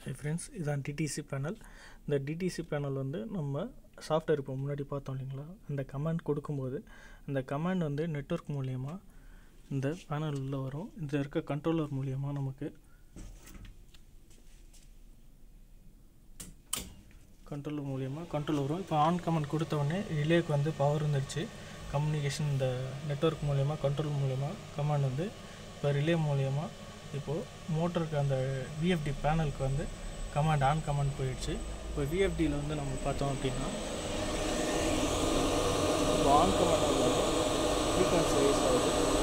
high friends இதான் DTC panel இந்த DTC panel வந்து நம்ம சாஃப்ட்வேர் இப்போ முன்னாடி பார்த்தோம் இல்லைங்களா அந்த கமாண்ட் கொடுக்கும்போது அந்த கமாண்ட் வந்து நெட்வொர்க் மூலியமாக இந்த பேனல் உள்ள வரும் இதில் இருக்க கண்ட்ரோலர் மூலியமாக நமக்கு கண்ட்ரோலர் மூலியமாக கண்ட்ரோல் வரும் இப்போ ஆன் கமாண்ட் கொடுத்த உடனே ரிலேக்கு வந்து பவர் வந்துடுச்சு கம்யூனிகேஷன் இந்த நெட்வொர்க் மூலியமாக கண்ட்ரோல் மூலியமாக கமாண்ட் வந்து இப்போ ரிலே மூலியமாக இப்போது மோட்டருக்கு அந்த விஎஃப்டி பேனலுக்கு வந்து கமாண்ட் ஆன் கமாண்ட் போயிடுச்சு இப்போ விஎஃப்டியில் வந்து நம்ம பார்த்தோம் அப்படின்னா இப்போ ஆன் கமாண்ட் வந்து ஃப்ரீக்வன்சி ரைஸ் ஆகுது